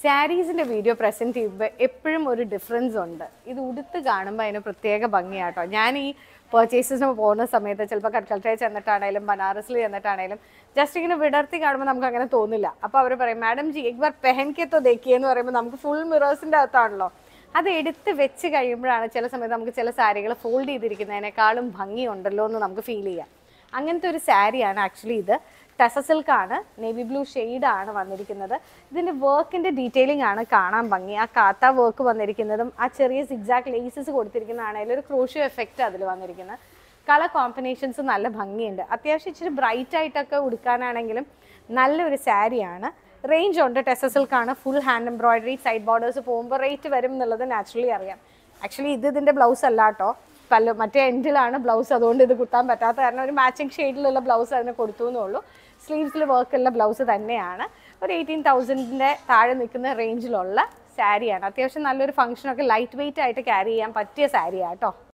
സാരീസിൻ്റെ video present ചെയ്യുമ്പോൾ എപ്പോഴും ഒരു ഡിഫറൻസ് ഉണ്ട് ഇത് ഉടുത്ത് കാണുമ്പോൾ അതിന് പ്രത്യേക ഭംഗിയാട്ടോ ഞാൻ ഈ പർച്ചേസസിന് പോകുന്ന സമയത്ത് ചിലപ്പോൾ കൽക്കട്ടയിൽ ചെന്നിട്ടാണേലും ബനാറസിൽ ചെന്നിട്ടാണേലും ജസ്റ്റ് ഇങ്ങനെ വിടർത്തി കാണുമ്പോൾ നമുക്ക് അങ്ങനെ തോന്നില്ല അപ്പോൾ അവർ പറയും മാഡം ജി എക് ബാർ പെഹൻകെത്തോ ദേക്കിയെന്ന് പറയുമ്പോൾ നമുക്ക് ഫുൾ മിറേഴ്സിൻ്റെ അകത്താണല്ലോ അത് എടുത്ത് വെച്ച് കഴിയുമ്പോഴാണ് ചില സമയത്ത് നമുക്ക് ചില സാരികൾ ഫോൾഡ് ചെയ്തിരിക്കുന്നതിനേക്കാളും ഭംഗിയുണ്ടല്ലോ എന്ന് നമുക്ക് ഫീൽ ചെയ്യാം അങ്ങനത്തെ ഒരു സാരിയാണ് ആക്ച്വലി ഇത് ടെസ സിൽക്കാണ് നേവി ബ്ലൂ ആണ് വന്നിരിക്കുന്നത് ഇതിൻ്റെ വർക്കിൻ്റെ ഡീറ്റെയിലിംഗ് ആണ് കാണാൻ ഭംഗി ആ കാത്ത വർക്ക് വന്നിരിക്കുന്നതും ആ ചെറിയ സിക്സാക്ട് ലേസസ് കൊടുത്തിരിക്കുന്നതാണെങ്കിലും ഒരു ക്രോഷ്യോ എഫക്റ്റ് അതിൽ വന്നിരിക്കുന്നത് കളർ കോമ്പിനേഷൻസ് നല്ല ഭംഗിയുണ്ട് അത്യാവശ്യം ഇച്ചിരി ബ്രൈറ്റ് ആയിട്ടൊക്കെ ഉടുക്കാനാണെങ്കിലും നല്ലൊരു സാരിയാണ് റേഞ്ച് ഉണ്ട് ടെസ സിൽക്കാണ് full hand embroidery side borders പോകുമ്പോൾ റേറ്റ് വരും എന്നുള്ളത് നാച്ചുറലി അറിയാം ആക്ച്വലി ഇത് ഇതിൻ്റെ ബ്ലൗസ് അല്ല കേട്ടോ പല മറ്റേ എൻഡിലാണ് ബ്ലൗസ് അതുകൊണ്ട് ഇത് കുത്താൻ പറ്റാത്ത കാരണം ഒരു മാച്ചിങ് ഷെയ്ഡിലുള്ള ബ്ലൗസ് അതിന് കൊടുത്തു എന്നുള്ളൂ സ്ലീവ്സിൽ വർക്കുള്ള ബ്ലൗസ് തന്നെയാണ് ഒരു എയ്റ്റീൻ തൗസൻഡിൻ്റെ താഴെ നിൽക്കുന്ന റേഞ്ചിലുള്ള സാരിയാണ് അത്യാവശ്യം നല്ലൊരു ഫംഗ്ഷനൊക്കെ ലൈറ്റ് വെയിറ്റ് ആയിട്ട് ക്യാരി ചെയ്യാൻ പറ്റിയ സാരിയാണ് കേട്ടോ